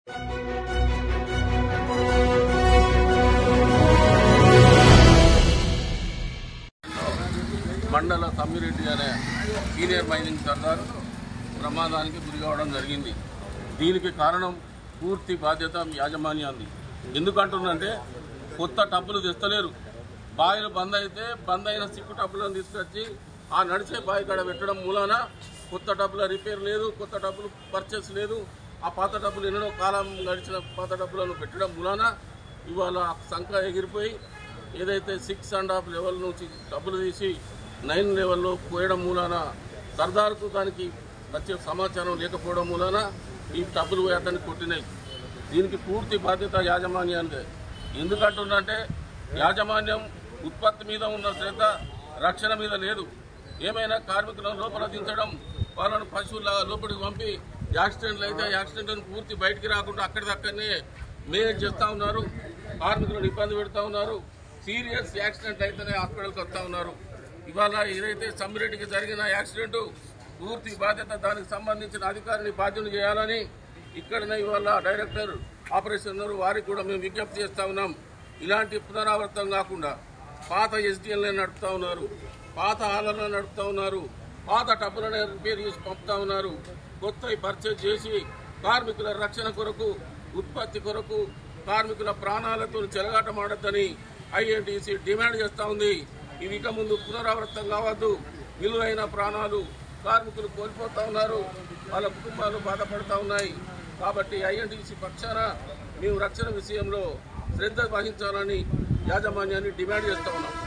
మండల తమ్మిరెడ్డి అనే senior mining Sardar ప్రమాదానికి గురి కావడం జరిగింది దీనికి కారణం పూర్తి బాధ్యత యాజమాన్యాన్ని ఎందుకంటున్నంటే కొత్త టబ్బులు తెస్తలేరు బావిలు బంద్ అయితే బంద్ అయిన సిక్కు టబ్బులను తీసుకొచ్చి ఆ నడిచే బావి కాడ పెట్టడం మూలాన కొత్త టబ్బుల రిపేర్ లేదు కొత్త డబ్బులు పర్చేస్ లేదు ఆ పాత డబ్బులు ఎన్నడో కాలం గడిచిన పాత డబ్బులను పెట్టడం మూలాన ఇవాళ సంఖ్య ఎగిరిపోయి ఏదైతే సిక్స్ అండ్ హాఫ్ లెవెల్ నుంచి డబ్బులు తీసి నైన్ లెవెల్లో పోయడం మూలాన సర్దార్కు దానికి వచ్చే సమాచారం లేకపోవడం మూలాన ఈ డబ్బులు పోయి అతన్ని కొట్టినాయి దీనికి పూర్తి బాధ్యత యాజమాన్యానికి ఎందుకంటుందంటే యాజమాన్యం ఉత్పత్తి మీద ఉన్న శ్రద్ధ రక్షణ మీద లేదు ఏమైనా కార్మికులను లోపల దించడం వాళ్ళను పశువుల లోపలికి పంపి యాక్సిడెంట్లు అయితే యాక్సిడెంట్లను పూర్తి బయటికి రాకుండా అక్కడిదక్కడనే మేనేజ్ చేస్తూ ఉన్నారు కార్మికులను ఇబ్బంది పెడతా ఉన్నారు సీరియస్ యాక్సిడెంట్ అయితేనే హాస్పిటల్కి వస్తూ ఉన్నారు ఇవాళ ఏదైతే సమ్మిరెడ్డికి జరిగిన యాక్సిడెంట్ పూర్తి బాధ్యత దానికి సంబంధించిన అధికారిని బాధ్యత చేయాలని ఇక్కడనే ఇవాళ డైరెక్టర్ ఆపరేషన్ ఉన్నారు వారికి కూడా మేము విజ్ఞప్తి చేస్తా ఉన్నాం ఇలాంటి పునరావృతం కాకుండా పాత ఎస్డిఎల్ని నడుపుతా ఉన్నారు పాత హాలను నడుపుతా ఉన్నారు పాత టబ్బులను రిపేర్ చేసి పంపుతా ఉన్నారు కొత్తవి పర్చేజ్ చేసి కార్మికుల రక్షణ కొరకు ఉత్పత్తి కొరకు కార్మికుల ప్రాణాలతో చెలగాటమాడద్దని ఐఎన్టీసీ డిమాండ్ చేస్తూ ఉంది ఇవి ఇక ముందు పునరావృతం కావద్దు విలువైన ప్రాణాలు కార్మికులు కోల్పోతా ఉన్నారు వాళ్ళ కుటుంబాలు బాధపడుతూ ఉన్నాయి కాబట్టి ఐఎన్టీసీ పక్షాన మేము రక్షణ విషయంలో శ్రద్ధ వహించాలని యాజమాన్యాన్ని డిమాండ్ చేస్తా ఉన్నాం